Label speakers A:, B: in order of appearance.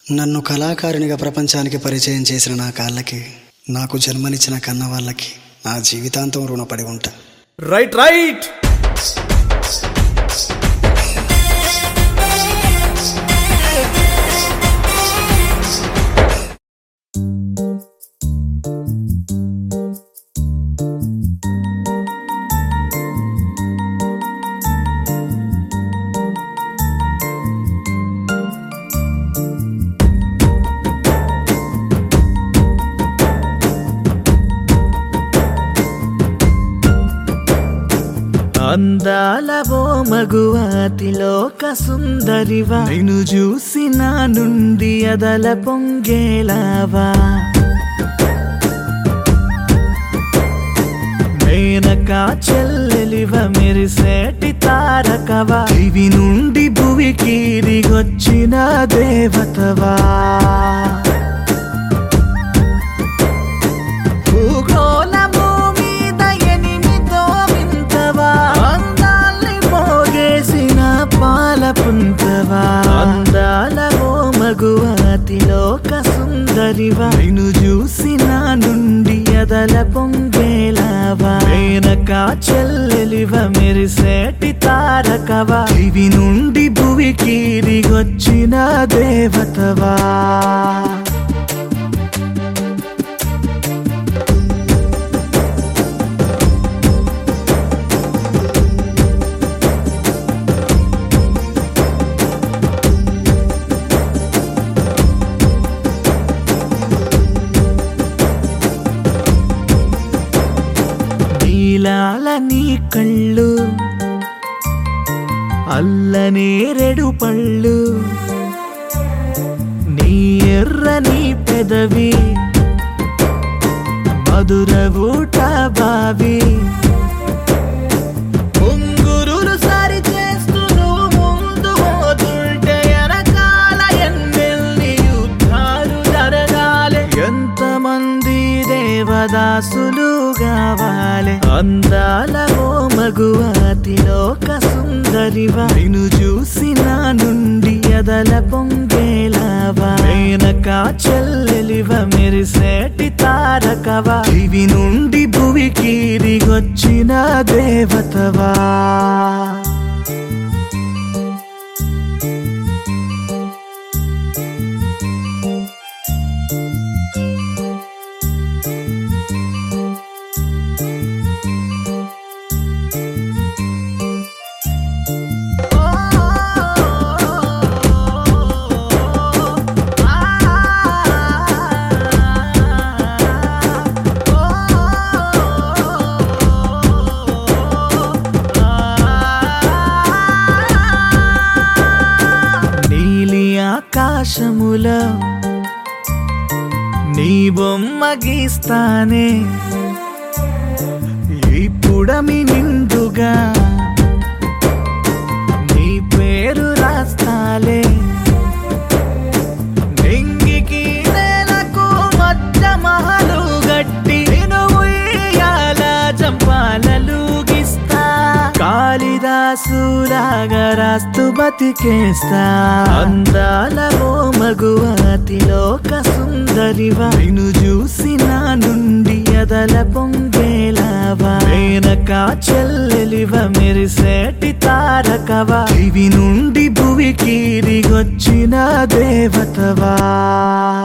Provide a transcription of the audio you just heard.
A: నన్ను కళాకారునిగా ప్రపంచానికి పరిచయం చేసిన నా కాళ్ళకి నాకు జన్మనిచ్చిన కన్న వాళ్ళకి నా జీవితాంతం రుణపడి ఉంటా
B: రైట్ రైట్
C: అందాల ఓ మగువాతిలోక సుందరివా నిన్ను చూసి నా నుండి అదల పొంగేలావా మేనకా చెల్లెలివ మెరిసేటి తారకవా ఇవి నుండి భువికి దిగొచ్చిన దేవతవా భూగోళము మీద ఎనిమిదో వింతవా అందాల్ని మోగేసిన పాల పుంతవా అందాల ఓ మగువాతిలోక సుందరివా నిన్ను చూసి నా నుండి అదల పొంగేలావా మేనకా చెల్లెలివ మెరిసేటి తారకవా ఇవి నుండి భువికి దిగొచ్చిన దేవతవా నీలాల నీ కళ్ళు అల్లనేరెడు పళ్ళు నీ ఎర్రని పెదవి మధుర ఊట బావి ఉంగురులు సరి చేస్తూ నువ్వు ముందు పోతుంటే వెనకాల ఎన్నెల్ని యుద్ధాలు జరగాలి ఎంతమంది దేవదాసులు కావాలి అందాల ఓ మగువాతిలోక సుందరివా నిన్ను చూసి నా నుండి అదల పొంగేలావా మేనకా చెల్లెలివ మెరిసేటి తారకవా ఇవి నుండి భువికి దిగొచ్చిన దేవతవా నీలి ఆకాశములో నీ బొమ్మ గీస్తానే ఈ పుడమి నిండుగా నీ పేరు రాస్తాలే నింగికి నేలకు మధ్య మహలు గట్టి నేను ఉయ్యాల చంపాలలు గిస్తా కాళిదాసులాగా రాస్తూ బతికేస్తా అందాల ఓ మగువాతిలోక సుందరివా నిన్ను చూసి నా నుండి అదల పొంగేలావా మేనకా చెల్లెలివ మెరిసేటి తారకవా ఇవి నుండి భువికి దిగొచ్చిన దేవతవా